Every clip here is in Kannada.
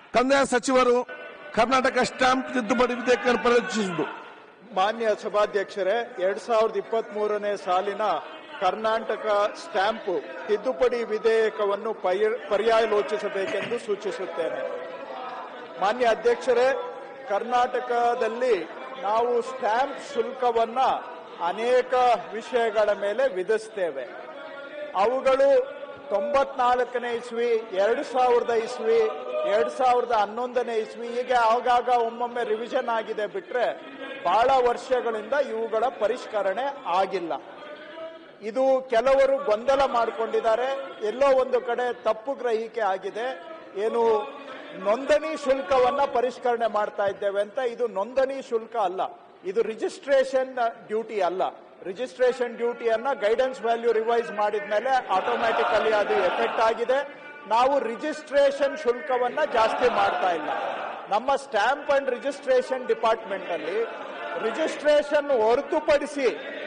ಕಂದಾಯ ಸಚಿವರು ಕರ್ನಾಟಕ ಸ್ಟಾಂಪ್ ತಿದ್ದುಪಡಿ ವಿಧೇಯಕವನ್ನು ಪರಿಚಯಿಸುವುದು ಮಾನ್ಯ ಸಭಾಧ್ಯಕ್ಷರೇ ಎರಡ್ ಸಾವಿರದ ಇಪ್ಪತ್ತ್ ಮೂರನೇ ಸಾಲಿನ ಕರ್ನಾಟಕ ಸ್ಟ್ಯಾಂಪ್ ತಿದ್ದುಪಡಿ ವಿಧೇಯಕವನ್ನು ಪರ್ಯ- ಪರ್ಯಾಲೋಚಿಸಬೇಕೆಂದು ಸೂಚಿಸುತ್ತೇನೆ ಮಾನ್ಯ ಅಧ್ಯಕ್ಷರೇ ಕರ್ನಾಟಕದಲ್ಲಿ ನಾವು ಸ್ಟ್ಯಾಂಪ್ ಶುಲ್ಕವನ್ನ ಅನೇಕ ವಿಷಯಗಳ ಮೇಲೆ ವಿಧಿಸ್ತೇವೆ ಅವುಗಳು ತೊಂಬತ್ನಾಲ್ಕನೇ ಇಸ್ವಿ ಎರಡು ಸಾವಿರದ ಇಸ್ವಿ ಎರಡು ಸಾವಿರದ ಹನ್ನೊಂದನೇ ಇಸ್ವಿ ಹೀಗೆ ಆಗಾಗ ಒಮ್ಮೊಮ್ಮೆ ರಿವಿಷನ್ ಆಗಿದೆ ಬಿಟ್ರೆ ಬಹಳ ವರ್ಷಗಳಿಂದ ಇವುಗಳ ಪರಿಷ್ಕರಣೆ ಆಗಿಲ್ಲ ಇದು ಕೆಲವರು ಗೊಂದಲ ಮಾಡಿಕೊಂಡಿದ್ದಾರೆ ಎಲ್ಲೋ ಒಂದು ಕಡೆ ತಪ್ಪು ಗ್ರಹಿಕೆ ಆಗಿದೆ ಏನು ನೋಂದಣಿ ಶುಲ್ಕವನ್ನ ಪರಿಷ್ಕರಣೆ ಮಾಡ್ತಾ ಇದ್ದೇವೆ ಅಂತ ಇದು ನೋಂದಣಿ ಶುಲ್ಕ ಅಲ್ಲ ಇದು ರಿಜಿಸ್ಟ್ರೇಷನ್ ಡ್ಯೂಟಿ ಅಲ್ಲ ರಿಜಿಸ್ಟ್ರೇಷನ್ ಡ್ಯೂಟಿಯನ್ನ ಗೈಡೆನ್ಸ್ ವ್ಯಾಲ್ಯೂ ರಿವೈಸ್ ಮಾಡಿದ ಮೇಲೆ ಆಟೋಮ್ಯಾಟಿಕಲಿ ಅದು ಎಫೆಕ್ಟ್ ಆಗಿದೆ ನಾವು ರಿಜಿಸ್ಟ್ರೇಷನ್ ಶುಲ್ಕವನ್ನ ಜಾಸ್ತಿ ಮಾಡ್ತಾ ಇಲ್ಲ ನಮ್ಮ ಸ್ಟ್ಯಾಂಪ್ ಅಂಡ್ ರಿಜಿಸ್ಟ್ರೇಷನ್ ಡಿಪಾರ್ಟ್ಮೆಂಟ್ ಅಲ್ಲಿ ರಿಜಿಸ್ಟ್ರೇಷನ್ ಹೊರತುಪಡಿಸಿ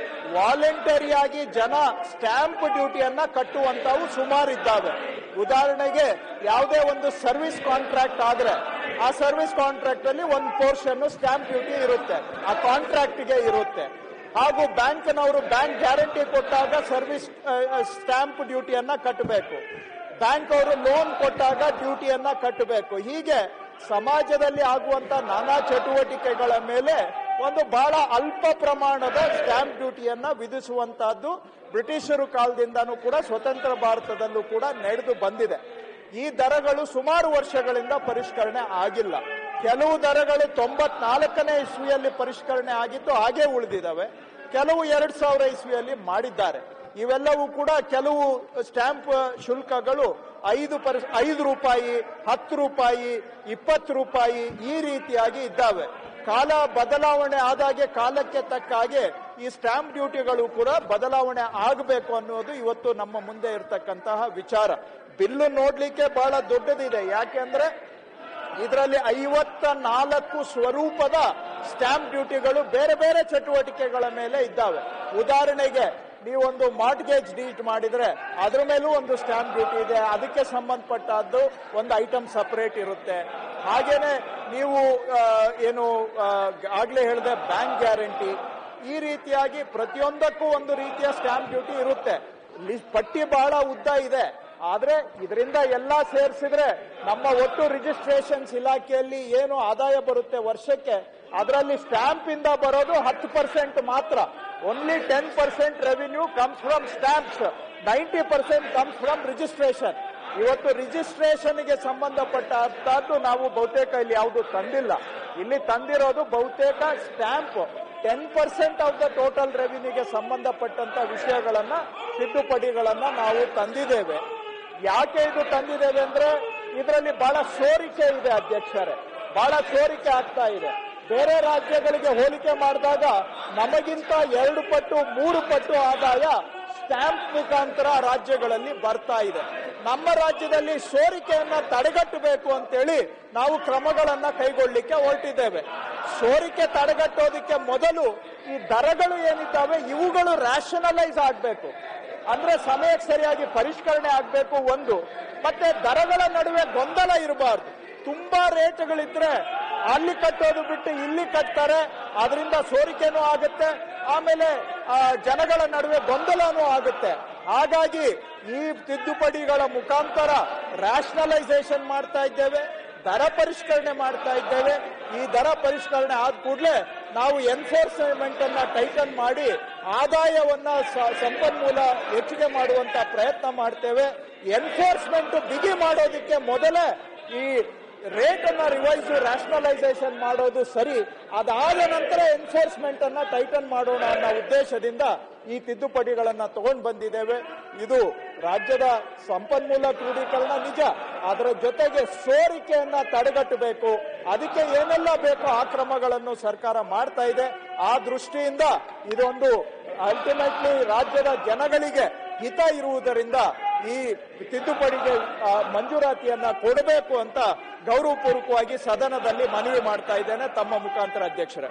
ವಾಲಂಟರಿಯಾಗಿ ಜನ ಸ್ಟ್ಯಾಂಪ್ ಡ್ಯೂಟಿಯನ್ನ ಕಟ್ಟುವಂತವು ಸುಮಾರು ಇದ್ದಾವೆ ಉದಾಹರಣೆಗೆ ಯಾವುದೇ ಒಂದು ಸರ್ವಿಸ್ ಕಾಂಟ್ರಾಕ್ಟ್ ಆದ್ರೆ ಆ ಸರ್ವಿಸ್ ಕಾಂಟ್ರಾಕ್ಟ್ ಅಲ್ಲಿ ಒಂದು ಪೋರ್ಷನ್ ಸ್ಟ್ಯಾಂಪ್ ಡ್ಯೂಟಿ ಇರುತ್ತೆ ಆ ಕಾಂಟ್ರಾಕ್ಟ್ಗೆ ಇರುತ್ತೆ ಹಾಗೂ ಬ್ಯಾಂಕ್ನವರು ಬ್ಯಾಂಕ್ ಗ್ಯಾರಂಟಿ ಕೊಟ್ಟಾಗ ಸರ್ವಿಸ್ ಸ್ಟ್ಯಾಂಪ್ ಡ್ಯೂಟಿಯನ್ನ ಕಟ್ಟಬೇಕು ಬ್ಯಾಂಕ್ ಅವರು ಲೋನ್ ಕೊಟ್ಟಾಗ ಡ್ಯೂಟಿಯನ್ನ ಕಟ್ಟಬೇಕು ಹೀಗೆ ಸಮಾಜದಲ್ಲಿ ಆಗುವಂತ ನಾನಾ ಚಟುವಟಿಕೆಗಳ ಮೇಲೆ ಒಂದು ಬಹಳ ಅಲ್ಪ ಪ್ರಮಾಣದ ಸ್ಟ್ಯಾಂಪ್ ಡ್ಯೂಟಿಯನ್ನ ವಿಧಿಸುವಂತಹದ್ದು ಬ್ರಿಟಿಷರು ಕಾಲದಿಂದನೂ ಕೂಡ ಸ್ವತಂತ್ರ ಭಾರತದಲ್ಲೂ ಕೂಡ ನಡೆದು ಬಂದಿದೆ ಈ ದರಗಳು ಸುಮಾರು ವರ್ಷಗಳಿಂದ ಪರಿಷ್ಕರಣೆ ಆಗಿಲ್ಲ ಕೆಲವು ದರಗಳು ತೊಂಬತ್ನಾಲ್ಕನೇ ಇಸ್ವಿಯಲ್ಲಿ ಪರಿಷ್ಕರಣೆ ಆಗಿದ್ದು ಹಾಗೆ ಉಳಿದಿದ್ದಾವೆ ಕೆಲವು ಎರಡ್ ಸಾವಿರ ಇಸ್ವಿಯಲ್ಲಿ ಮಾಡಿದ್ದಾರೆ ಇವೆಲ್ಲವೂ ಕೂಡ ಕೆಲವು ಸ್ಟ್ಯಾಂಪ್ ಶುಲ್ಕಗಳು ಐದು ಪರ್ ಐದು ರೂಪಾಯಿ ಹತ್ತು ರೂಪಾಯಿ ಇಪ್ಪತ್ತು ರೂಪಾಯಿ ಈ ರೀತಿಯಾಗಿ ಇದ್ದಾವೆ ಕಾಲ ಬದಲಾವಣೆ ಆದಾಗೆ ಕಾಲಕ್ಕೆ ತಕ್ಕ ಹಾಗೆ ಈ ಸ್ಟ್ಯಾಂಪ್ ಡ್ಯೂಟಿಗಳು ಕೂಡ ಬದಲಾವಣೆ ಆಗಬೇಕು ಅನ್ನೋದು ಇವತ್ತು ನಮ್ಮ ಮುಂದೆ ಇರತಕ್ಕಂತಹ ವಿಚಾರ ಬಿಲ್ಲು ನೋಡ್ಲಿಕ್ಕೆ ಬಹಳ ದೊಡ್ಡದಿದೆ ಯಾಕೆಂದ್ರೆ ಇದರಲ್ಲಿ ಐವತ್ತ ನಾಲ್ಕು ಸ್ವರೂಪದ ಸ್ಟ್ಯಾಂಪ್ ಡ್ಯೂಟಿಗಳು ಬೇರೆ ಬೇರೆ ಚಟುವಟಿಕೆಗಳ ಮೇಲೆ ಇದ್ದಾವೆ ಉದಾಹರಣೆಗೆ ನೀವೊಂದು ಮಾರ್ಟ್ಗೇಜ್ ಡೀಟ್ ಮಾಡಿದ್ರೆ ಅದ್ರ ಮೇಲೂ ಒಂದು ಸ್ಟ್ಯಾಂಪ್ ಡ್ಯೂಟಿ ಇದೆ ಅದಕ್ಕೆ ಸಂಬಂಧಪಟ್ಟದ್ದು ಒಂದು ಐಟಮ್ ಸಪರೇಟ್ ಇರುತ್ತೆ ಹಾಗೇನೆ ನೀವು ಆ, ಏನು ಆ, ಆಗ್ಲೇ ಹೇಳಿದೆ ಬ್ಯಾಂಕ್ ಗ್ಯಾರಂಟಿ ಈ ರೀತಿಯಾಗಿ ಪ್ರತಿಯೊಂದಕ್ಕೂ ಒಂದು ರೀತಿಯ ಸ್ಟ್ಯಾಂಪ್ ಡ್ಯೂಟಿ ಇರುತ್ತೆ ಲಿಸ್ಟ್ ಪಟ್ಟಿ ಬಹಳ ಉದ್ದ ಇದೆ ಆದ್ರೆ ಇದರಿಂದ ಎಲ್ಲ ಸೇರಿಸಿದ್ರೆ ನಮ್ಮ ಒಟ್ಟು ರಿಜಿಸ್ಟ್ರೇಷನ್ಸ್ ಇಲಾಖೆಯಲ್ಲಿ ಏನು ಆದಾಯ ಬರುತ್ತೆ ವರ್ಷಕ್ಕೆ ಅದರಲ್ಲಿ ಸ್ಟ್ಯಾಂಪ್ ಇಂದ ಬರೋದು ಹತ್ತು ಪರ್ಸೆಂಟ್ ಮಾತ್ರ only ten percent revenue comes from stamps ninety percent comes from registration ಇವತ್ತು ರಿಜಿಸ್ಟ್ರೇಷನ್ಗೆ ಸಂಬಂಧಪಟ್ಟದ್ದು ನಾವು ಬಹುತೇಕ ಇಲ್ಲಿ ಯಾವುದು ತಂದಿಲ್ಲ ಇಲ್ಲಿ ತಂದಿರೋದು ಬಹುತೇಕ stamp ten percent of the total ರೆವಿನ್ಯೂಗೆ ಸಂಬಂಧಪಟ್ಟಂತ ವಿಷಯಗಳನ್ನ ತಿದ್ದುಪಡಿಗಳನ್ನ ನಾವು ತಂದಿದ್ದೇವೆ ಯಾಕೆ ಇದು ತಂದಿದ್ದೇವೆ ಅಂದ್ರೆ ಇದರಲ್ಲಿ ಬಹಳ ಸೋರಿಕೆ ಇದೆ ಅಧ್ಯಕ್ಷರೇ ಬಹಳ ಸೋರಿಕೆ ಆಗ್ತಾ ಇದೆ ಬೇರೆ ರಾಜ್ಯಗಳಿಗೆ ಹೋಲಿಕೆ ಮಾಡಿದಾಗ ನಮಗಿಂತ ಎರಡು ಪಟ್ಟು ಮೂರು ಪಟ್ಟು ಆದಾಯ ಸ್ಟ್ಯಾಂಪ್ ಮುಖಾಂತರ ರಾಜ್ಯಗಳಲ್ಲಿ ಬರ್ತಾ ಇದೆ ನಮ್ಮ ರಾಜ್ಯದಲ್ಲಿ ಸೋರಿಕೆಯನ್ನ ತಡೆಗಟ್ಟಬೇಕು ಅಂತೇಳಿ ನಾವು ಕ್ರಮಗಳನ್ನ ಕೈಗೊಳ್ಳಿಕ್ಕೆ ಹೊರಟಿದ್ದೇವೆ ಸೋರಿಕೆ ತಡೆಗಟ್ಟೋದಕ್ಕೆ ಮೊದಲು ಈ ದರಗಳು ಏನಿದ್ದಾವೆ ಇವುಗಳು ರ್ಯಾಷನಲೈಸ್ ಆಗಬೇಕು ಅಂದ್ರೆ ಸಮಯಕ್ಕೆ ಸರಿಯಾಗಿ ಪರಿಷ್ಕರಣೆ ಆಗಬೇಕು ಒಂದು ಮತ್ತೆ ದರಗಳ ನಡುವೆ ಗೊಂದಲ ಇರಬಾರ್ದು ತುಂಬಾ ರೇಟ್ಗಳಿದ್ರೆ ಅಲ್ಲಿ ಕಟ್ಟೋದು ಬಿಟ್ಟು ಇಲ್ಲಿ ಕಟ್ತಾರೆ ಅದರಿಂದ ಸೋರಿಕೆನೂ ಆಗುತ್ತೆ ಆಮೇಲೆ ಆ, ಜನಗಳ ನಡುವೆ ಗೊಂದಲನೂ ಆಗುತ್ತೆ ಹಾಗಾಗಿ ಈ ತಿದ್ದುಪಡಿಗಳ ಮುಖಾಂತರ ರ್ಯಾಷನಲೈಸೇಷನ್ ಮಾಡ್ತಾ ಇದ್ದೇವೆ ದರ ಪರಿಷ್ಕರಣೆ ಮಾಡ್ತಾ ಇದ್ದೇವೆ ಈ ದರ ಪರಿಷ್ಕರಣೆ ಆದ ಕೂಡಲೇ ನಾವು ಎನ್ಫೋರ್ಸ್ಮೆಂಟ್ ಅನ್ನ ಟೈಟನ್ ಮಾಡಿ ಆದಾಯವನ್ನ ಸ- ಸಂಪನ್ಮೂಲ ಹೆಚ್ಚಿಗೆ ಮಾಡುವಂತ ಪ್ರಯತ್ನ ಮಾಡ್ತೇವೆ ಎನ್ಫೋರ್ಸ್ಮೆಂಟ್ ಬಿಗಿ ಮಾಡೋದಕ್ಕೆ ಮೊದಲೇ ಈ ರೇಟ್ ಅನ್ನ ರಿವೈಸ್ ರ್ಯಾಷನಲೈಸೇಷನ್ ಮಾಡೋದು ಸರಿ ಅದಾದ ನಂತರ ಎನ್ಫೋರ್ಸ್ಮೆಂಟ್ ಅನ್ನ ಟೈಟನ್ ಮಾಡೋಣ ಅನ್ನೋ ಉದ್ದೇಶದಿಂದ ಈ ತಿದ್ದುಪಡಿಗಳನ್ನ ತಗೊಂಡು ಬಂದಿದ್ದೇವೆ ಇದು ರಾಜ್ಯದ ಸಂಪನ್ಮೂಲ ಕ್ರೋಢೀಕರಣ ನಿಜ ಅದರ ಜೊತೆಗೆ ಸೋರಿಕೆಯನ್ನ ತಡೆಗಟ್ಟಬೇಕು ಅದಕ್ಕೆ ಏನೆಲ್ಲ ಬೇಕೋ ಆ ಕ್ರಮಗಳನ್ನು ಸರ್ಕಾರ ಮಾಡ್ತಾ ಇದೆ ಆ ದೃಷ್ಟಿಯಿಂದ ಇದೊಂದು ಅಲ್ಟಿಮೇಟ್ಲಿ ರಾಜ್ಯದ ಜನಗಳಿಗೆ ಹಿತ ಇರುವುದರಿಂದ ಈ ತಿದ್ದುಪಡಿಗೆ ಆ, ಮಂಜೂರಾತಿಯನ್ನ ಕೊಡಬೇಕು ಅಂತ ಗೌರವಪೂರ್ವಕವಾಗಿ ಸದನದಲ್ಲಿ ಮನವಿ ಮಾಡ್ತಾ ಇದ್ದೇನೆ ತಮ್ಮ ಮುಖಾಂತರ ಅಧ್ಯಕ್ಷರೇ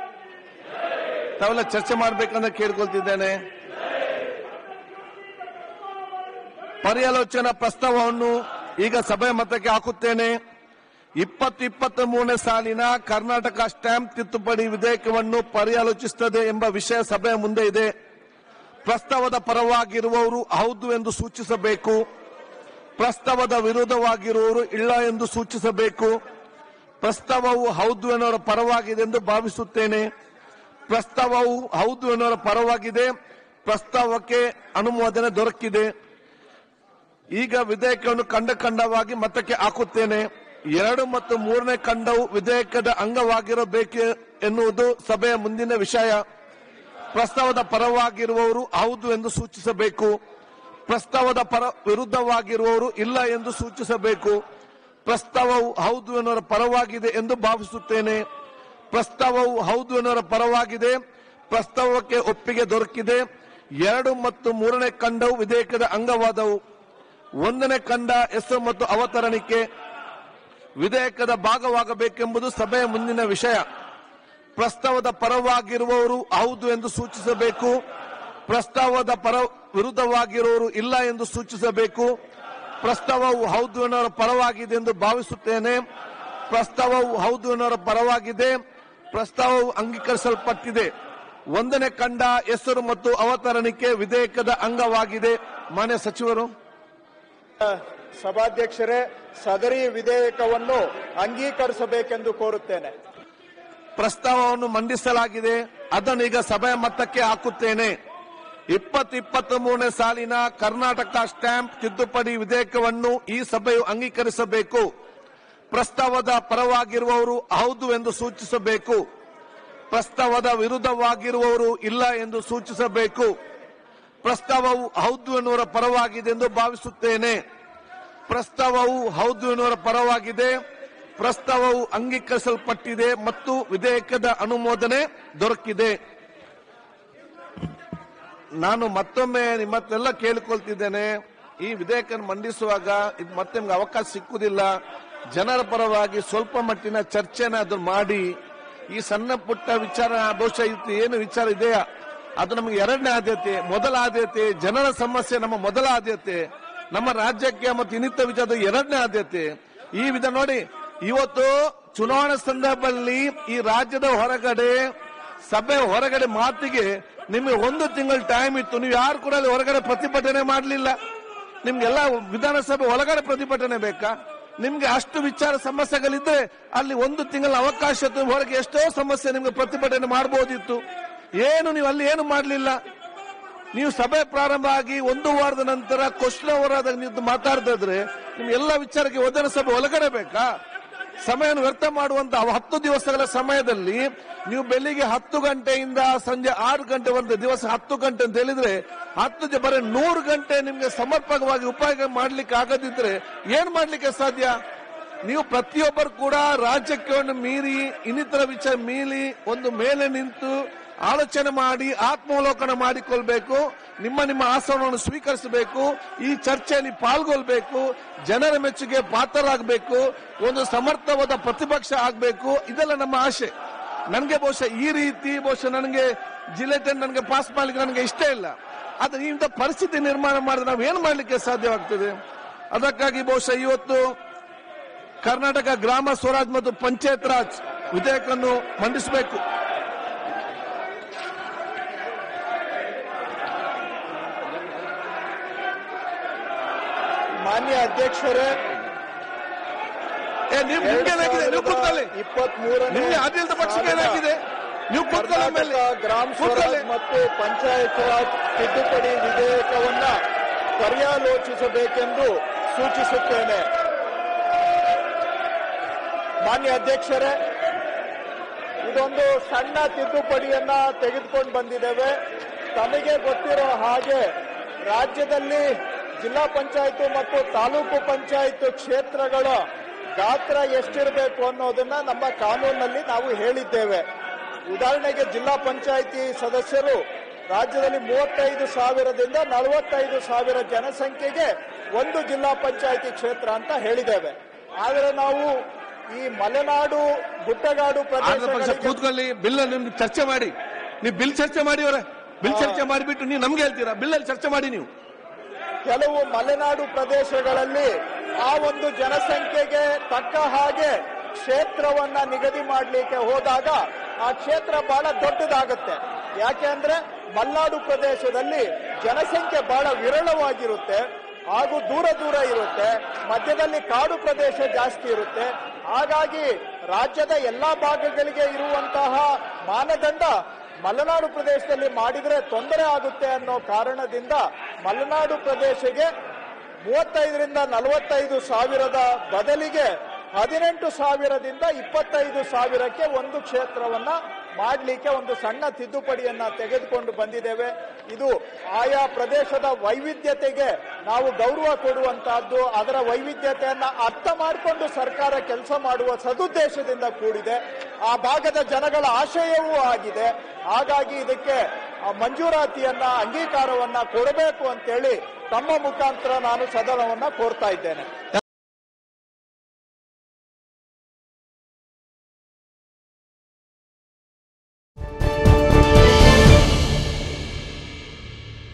ತಾವೆಲ್ಲ ಚರ್ಚೆ ಮಾಡ್ಬೇಕಂತ ಕೇಳ್ಕೊಳ್ತಿದ್ದೇನೆ ಪರ್ಯಾಲೋಚನಾ ಪ್ರಸ್ತಾವವನ್ನು ಈಗ ಸಭೆ ಮತಕ್ಕೆ ಹಾಕುತ್ತೇನೆ ಇಪ್ಪತ್ತು ಇಪ್ಪತ್ತ ಮೂರನೇ ಸಾಲಿನ ಕರ್ನಾಟಕ ಸ್ಟ್ಯಾಂಪ್ ತಿದ್ದುಪಡಿ ವಿಧೇಯಕವನ್ನು ಪರ್ಯಾಲೋಚಿಸುತ್ತದೆ ಎಂಬ ವಿಷಯ ಸಭೆಯ ಮುಂದೆ ಇದೆ ಪ್ರಸ್ತಾವದ ಪರವಾಗಿರುವವರು ಹೌದು ಎಂದು ಸೂಚಿಸಬೇಕು ಪ್ರಸ್ತಾವದ ವಿರೋಧವಾಗಿರುವವರು ಇಲ್ಲ ಎಂದು ಸೂಚಿಸಬೇಕು ಪ್ರಸ್ತಾವವು ಹೌದು ಎನ್ನುವರ ಪರವಾಗಿದೆ ಎಂದು ಭಾವಿಸುತ್ತೇನೆ ಪ್ರಸ್ತಾವವು ಹೌದು ಎನ್ನುವರ ಪರವಾಗಿದೆ ಪ್ರಸ್ತಾವಕ್ಕೆ ಅನುಮೋದನೆ ದೊರಕಿದೆ ಈಗ ವಿಧೇಯಕವನ್ನು ಖಂಡ ಖಂಡವಾಗಿ ಮತಕ್ಕೆ ಹಾಕುತ್ತೇನೆ ಎರಡು ಮತ್ತು ಮೂರನೇ ಖಂಡವು ವಿಧೇಯಕದ ಅಂಗವಾಗಿರಬೇಕು ಎನ್ನುವುದು ಸಭೆಯ ಮುಂದಿನ ವಿಷಯ ಪ್ರಸ್ತಾವದ ಪರವಾಗಿರುವವರು ಹೌದು ಎಂದು ಸೂಚಿಸಬೇಕು ಪ್ರಸ್ತಾವದ ಪರ ವಿರುದ್ಧವಾಗಿರುವವರು ಇಲ್ಲ ಎಂದು ಸೂಚಿಸಬೇಕು ಪ್ರಸ್ತಾವವು ಹೌದು ಎನ್ನುವರ ಪರವಾಗಿದೆ ಎಂದು ಭಾವಿಸುತ್ತೇನೆ ಪ್ರಸ್ತಾವವು ಹೌದು ಎನ್ನುವರ ಪರವಾಗಿದೆ ಪ್ರಸ್ತಾವಕ್ಕೆ ಒಪ್ಪಿಗೆ ದೊರಕಿದೆ ಎರಡು ಮತ್ತು ಮೂರನೇ ಖಂಡವು ವಿಧೇಯಕದ ಅಂಗವಾದವು ಒಂದನೇ ಖಂಡ ಹೆಸರು ಮತ್ತು ಅವತರಣಿಕೆ ವಿಧೇಯಕದ ಭಾಗವಾಗಬೇಕೆಂಬುದು ಸಭೆಯ ಮುಂದಿನ ವಿಷಯ ಪ್ರಸ್ತಾವದ ಪರವಾಗಿರುವವರು ಹೌದು ಎಂದು ಸೂಚಿಸಬೇಕು ಪ್ರಸ್ತಾವದ ಪರ ವಿರುದ್ಧವಾಗಿರುವವರು ಇಲ್ಲ ಎಂದು ಸೂಚಿಸಬೇಕು ಪ್ರಸ್ತಾವವು ಹೌದು ಎನ್ನುವರ ಪರವಾಗಿದೆ ಎಂದು ಭಾವಿಸುತ್ತೇನೆ ಪ್ರಸ್ತಾವವು ಹೌದು ಎನ್ನುವರ ಪರವಾಗಿದೆ ಪ್ರಸ್ತಾವವು ಅಂಗೀಕರಿಸಲ್ಪಟ್ಟಿದೆ ಒಂದನೇ ಖಂಡ ಹೆಸರು ಮತ್ತು ಅವತರಣಿಕೆ ವಿಧೇಯಕದ ಅಂಗವಾಗಿದೆ ಮಾನ್ಯ ಸಚಿವರು ಸಭಾಧ್ಯಕ್ಷರೇ ಸದರಿ ವಿಧೇಯಕವನ್ನು ಅಂಗೀಕರಿಸಬೇಕೆಂದು ಕೋರುತ್ತೇನೆ ಪ್ರಸ್ತಾವವನ್ನು ಮಂಡಿಸಲಾಗಿದೆ ಅದನ್ನು ಈಗ ಸಭೆಯ ಮಟ್ಟಕ್ಕೆ ಹಾಕುತ್ತೇನೆ ಇಪ್ಪತ್ತು ಇಪ್ಪತ್ತ್ ಮೂರನೇ ಸಾಲಿನ ಕರ್ನಾಟಕ ಸ್ಟ್ಯಾಂಪ್ ತಿದ್ದುಪಡಿ ವಿಧೇಯಕವನ್ನು ಈ ಸಭೆಯು ಅಂಗೀಕರಿಸಬೇಕು ಪ್ರಸ್ತಾವದ ಪರವಾಗಿರುವವರು ಹೌದು ಎಂದು ಸೂಚಿಸಬೇಕು ಪ್ರಸ್ತಾವದ ವಿರುದ್ಧವಾಗಿರುವವರು ಇಲ್ಲ ಎಂದು ಸೂಚಿಸಬೇಕು ಪ್ರಸ್ತಾವವು ಹೌದು ಎನ್ನುವರ ಪರವಾಗಿದೆ ಎಂದು ಭಾವಿಸುತ್ತೇನೆ ಪ್ರಸ್ತಾವವು ಹೌದು ಎನ್ನುವರ ಪರವಾಗಿದೆ ಪ್ರಸ್ತಾವವು ಅಂಗೀಕರಿಸಲ್ಪಟ್ಟಿದೆ ಮತ್ತು ವಿಧೇಯಕದ ಅನುಮೋದನೆ ದೊರಕಿದೆ ನಾನು ಮತ್ತೊಮ್ಮೆ ನಿಮ್ಮತ್ತೆಲ್ಲ ಕೇಳಿಕೊಳ್ತಿದ್ದೇನೆ ಈ ವಿಧೇಯಕ ಮಂಡಿಸುವಾಗ ಇದು ಮತ್ತೆ ನಿಮ್ಗೆ ಅವಕಾಶ ಸಿಕ್ಕುದಿಲ್ಲ ಜನರ ಪರವಾಗಿ ಸ್ವಲ್ಪ ಮಟ್ಟಿನ ಚರ್ಚೆನ ಅದು ಮಾಡಿ ಈ ಸಣ್ಣ ಪುಟ್ಟ ವಿಚಾರ ಬಹುಶಃ ಇದು ಏನು ವಿಚಾರ ಇದೆಯಾ ಅದು ನಮಗೆ ಎರಡನೇ ಆದ್ಯತೆ ಮೊದಲ ಆದ್ಯತೆ ಜನರ ಸಮಸ್ಯೆ ನಮ್ಮ ಮೊದಲ ಆದ್ಯತೆ ನಮ್ಮ ರಾಜ್ಯಕ್ಕೆ ಮತ್ತು ಇನ್ನಿತರ ವಿಚಾರದ ಎರಡನೇ ಆದ್ಯತೆ ಈ ವಿಧ ನೋಡಿ ಇವತ್ತು ಚುನಾವಣೆ ಸಂದರ್ಭದಲ್ಲಿ ಈ ರಾಜ್ಯದ ಹೊರಗಡೆ ಸಭೆ ಹೊರಗಡೆ ಮಾತಿಗೆ ನಿಮಗೆ ಒಂದು ತಿಂಗಳ ಟೈಮ್ ಇತ್ತು ನೀವು ಯಾರು ಕೂಡ ಅಲ್ಲಿ ಹೊರಗಡೆ ಪ್ರತಿಭಟನೆ ಮಾಡಲಿಲ್ಲ ನಿಮ್ಗೆಲ್ಲ ವಿಧಾನಸಭೆ ಒಳಗಡೆ ಪ್ರತಿಭಟನೆ ಬೇಕಾ ನಿಮ್ಗೆ ಅಷ್ಟು ವಿಚಾರ ಸಮಸ್ಯೆಗಳಿದ್ರೆ ಅಲ್ಲಿ ಒಂದು ತಿಂಗಳ ಅವಕಾಶ ಇತ್ತು ಹೊರಗೆ ಎಷ್ಟೋ ಸಮಸ್ಯೆ ನಿಮ್ಗೆ ಪ್ರತಿಭಟನೆ ಮಾಡಬಹುದಿತ್ತು ಏನು ನೀವು ಅಲ್ಲಿ ಏನು ಮಾಡಲಿಲ್ಲ ನೀವು ಸಭೆ ಪ್ರಾರಂಭ ಆಗಿ ಒಂದು ವಾರದ ನಂತರ ಕ್ವಶನ್ ಅವರ್ ಆದಾಗ ನೀವು ಮಾತಾಡ್ತಿದ್ರೆ ನಿಮ್ ಎಲ್ಲ ವಿಚಾರಕ್ಕೆ ವಿಧಾನಸಭೆ ಒಳಗಡೆ ಬೇಕಾ ಸಮಯವನ್ನು ವ್ಯರ್ಥ ಮಾಡುವಂತ ಹತ್ತು ದಿವಸಗಳ ಸಮಯದಲ್ಲಿ ನೀವು ಬೆಳಿಗ್ಗೆ ಹತ್ತು ಗಂಟೆಯಿಂದ ಸಂಜೆ ಆರು ಗಂಟೆವರೆಗೆ ದಿವಸ ಹತ್ತು ಗಂಟೆ ಅಂತ ಹೇಳಿದ್ರೆ ಹತ್ತು ಜ- ಬರೀ ನೂರು ಗಂಟೆ ನಿಮ್ಗೆ ಸಮರ್ಪಕವಾಗಿ ಉಪಯೋಗ ಮಾಡ್ಲಿಕ್ಕೆ ಆಗದಿದ್ರೆ ಏನ್ ಮಾಡ್ಲಿಕ್ಕೆ ಸಾಧ್ಯ ನೀವು ಪ್ರತಿಯೊಬ್ಬರು ಕೂಡ ರಾಜ್ಯಕ್ಕೆ ಒಂದು ಮೀರಿ ಇನ್ನಿತರ ವಿಚಾರ ಮೀರಿ ಒಂದು ಮೇಲೆ ನಿಂತು ಆಲೋಚನೆ ಮಾಡಿ ಆತ್ಮಾವಲೋಕನ ಮಾಡಿಕೊಳ್ಬೇಕು ನಿಮ್ಮ ನಿಮ್ಮ ಆಸನವನ್ನು ಸ್ವೀಕರಿಸಬೇಕು ಈ ಚರ್ಚೆಯಲ್ಲಿ ಪಾಲ್ಗೊಳ್ಬೇಕು ಜನರ ಮೆಚ್ಚುಗೆ ಪಾತ್ರರಾಗಬೇಕು ಒಂದು ಸಮರ್ಥವಾದ ಪ್ರತಿಪಕ್ಷ ಆಗಬೇಕು ಇದೆಲ್ಲ ನಮ್ಮ ಆಶೆ ನನಗೆ ಬಹುಶಃ ಈ ರೀತಿ ಬಹುಶಃ ನನಗೆ ಜಿಲೆಟನ್ ನನಗೆ ಪಾಸ್ ಮಾಡ್ಲಿಕ್ಕೆ ನನಗೆ ಇಷ್ಟ ಇಲ್ಲ ಆದ್ರೆ ಇಂಥ ಪರಿಸ್ಥಿತಿ ನಿರ್ಮಾಣ ಮಾಡಿದ್ರೆ ನಾವು ಏನು ಮಾಡ್ಲಿಕ್ಕೆ ಸಾಧ್ಯವಾಗ್ತದೆ ಅದಕ್ಕಾಗಿ ಬಹುಶಃ ಇವತ್ತು ಕರ್ನಾಟಕ ಗ್ರಾಮ ಸ್ವರಾಜ್ ಮತ್ತು ಪಂಚಾಯತ್ ರಾಜ್ ವಿಧೇಯಕವನ್ನು ಮಂಡಿಸಬೇಕು ಮಾನ್ಯ ಅಧ್ಯಕ್ಷರೇ ಏ ನಿಮ್ ನಿಮ್ಗೆ ಏನಾಗಿದೆ ನೀವು ಕೂತ್ಕೊಳ್ಳಿ ಇಪ್ಪತ್ತ್ ಮೂರನೇ ನಿಮ್ಗೆ ಆಡಳಿತ ಪಕ್ಷಕ್ಕೆ ಏನಾಗಿದೆ ನೀವು ಕೂತ್ಕೊಳ್ಳಿ ಮೇಲೆ ಗ್ರಾಮ ಕೂತ್ಕೊಳ್ಳಿ ಸ್ವರಾಜ್ ಮತ್ತು ಪಂಚಾಯತ್ ರಾಜ್ ತಿದ್ದುಪಡಿ ವಿಧೇಯಕವನ್ನ ಪರ್ಯಾಲೋಚಿಸಬೇಕೆಂದು ಸೂಚಿಸುತ್ತೇನೆ ಮಾನ್ಯ ಅಧ್ಯಕ್ಷರೇ ಇದೊಂದು ಸಣ್ಣ ತಿದ್ದುಪಡಿಯನ್ನ ತೆಗೆದುಕೊಂಡು ಬಂದಿದ್ದೇವೆ ತಮಗೆ ಗೊತ್ತಿರೋ ಹಾಗೆ ರಾಜ್ಯದಲ್ಲಿ ಜಿಲ್ಲಾ ಪಂಚಾಯತ್ ಮತ್ತು ತಾಲೂಕು ಪಂಚಾಯತ್ ಕ್ಷೇತ್ರಗಳ ಗಾತ್ರ ಎಷ್ಟಿರಬೇಕು ಅನ್ನೋದನ್ನ ನಮ್ಮ ಕಾನೂನಿನಲ್ಲಿ ನಾವು ಹೇಳಿದ್ದೇವೆ ಉದಾಹರಣೆಗೆ ಜಿಲ್ಲಾ ಪಂಚಾಯಿತಿ ಸದಸ್ಯರು ರಾಜ್ಯದಲ್ಲಿ ಮೂವತ್ತೈದು ಸಾವಿರದಿಂದ ನಲವತ್ತೈದು ಸಾವಿರ ಜನಸಂಖ್ಯೆಗೆ ಒಂದು ಜಿಲ್ಲಾ ಪಂಚಾಯಿತಿ ಕ್ಷೇತ್ರ ಅಂತ ಹೇಳಿದ್ದೇವೆ ಆದರೆ ನಾವು ಈ ಮಲೆನಾಡು ಗುಡ್ಡಗಾಡು ಆಂಧ್ರ ಪ್ರದೇಶ ಪ್ರದೇಶಗಳಿಗೆ ಕೂತ್ಕೊಳ್ಳಿ ಬಿಲ್ ನಿಮ್ಗೆ ಚರ್ಚೆ ಮಾಡಿ ನೀವು ಬಿಲ್ ಚರ್ಚೆ ಮಾಡಿ ಅವರೇ ಬಿಲ್ ಚರ್ಚೆ ಮಾಡಿಬಿಟ್ಟು ನೀವು ನಮ್ಗೆ ಹೇಳ್ತೀರಾ ಬಿಲ್ ಅಲ್ಲಿ ಚರ್ಚೆ ಮಾಡಿ ನೀವು ಕೆಲವು ಮಲೆನಾಡು ಪ್ರದೇಶಗಳಲ್ಲಿ ಆ ಒಂದು ಜನಸಂಖ್ಯೆಗೆ ತಕ್ಕ ಹಾಗೆ ಕ್ಷೇತ್ರವನ್ನ ನಿಗದಿ ಮಾಡಲಿಕ್ಕೆ ಹೋದಾಗ ಆ ಕ್ಷೇತ್ರ ಬಹಳ ದೊಡ್ಡದಾಗುತ್ತೆ ಯಾಕೆ ಅಂದ್ರೆ ಮಲ್ನಾಡು ಪ್ರದೇಶದಲ್ಲಿ ಜನಸಂಖ್ಯೆ ಬಹಳ ವಿರಳವಾಗಿರುತ್ತೆ ಹಾಗೂ ದೂರ ದೂರ ಇರುತ್ತೆ ಮಧ್ಯದಲ್ಲಿ ಕಾಡು ಪ್ರದೇಶ ಜಾಸ್ತಿ ಇರುತ್ತೆ ಹಾಗಾಗಿ ರಾಜ್ಯದ ಎಲ್ಲಾ ಭಾಗಗಳಿಗೆ ಇರುವಂತಹ ಮಾನದಂಡ ಮಲೆನಾಡು ಪ್ರದೇಶದಲ್ಲಿ ಮಾಡಿದ್ರೆ ತೊಂದರೆ ಆಗುತ್ತೆ ಅನ್ನೋ ಕಾರಣದಿಂದ ಮಲೆನಾಡು ಪ್ರದೇಶಕ್ಕೆ ಮೂವತ್ತೈದರಿಂದ ನಲವತ್ತೈದು ಸಾವಿರದ ಬದಲಿಗೆ ಹದಿನೆಂಟು ಸಾವಿರದಿಂದ ಇಪ್ಪತ್ತೈದು ಸಾವಿರಕ್ಕೆ ಒಂದು ಕ್ಷೇತ್ರವನ್ನ ಮಾಡಲಿಕ್ಕೆ ಒಂದು ಸಣ್ಣ ತಿದ್ದುಪಡಿಯನ್ನ ತೆಗೆದುಕೊಂಡು ಬಂದಿದ್ದೇವೆ ಇದು ಆಯಾ ಪ್ರದೇಶದ ವೈವಿಧ್ಯತೆಗೆ ನಾವು ಗೌರವ ಕೊಡುವಂತಹದ್ದು ಅದರ ವೈವಿಧ್ಯತೆಯನ್ನ ಅರ್ಥ ಮಾಡಿಕೊಂಡು ಸರ್ಕಾರ ಕೆಲಸ ಮಾಡುವ ಸದುದ್ದೇಶದಿಂದ ಕೂಡಿದೆ ಆ ಭಾಗದ ಜನಗಳ ಆಶಯವೂ ಆಗಿದೆ ಹಾಗಾಗಿ ಇದಕ್ಕೆ ಆ ಮಂಜೂರಾತಿಯನ್ನ ಅಂಗೀಕಾರವನ್ನ ಕೊಡಬೇಕು ಅಂತೇಳಿ ತಮ್ಮ ಮುಖಾಂತರ ನಾನು ಸದನವನ್ನ ಕೋರ್ತಾ ಇದ್ದೇನೆ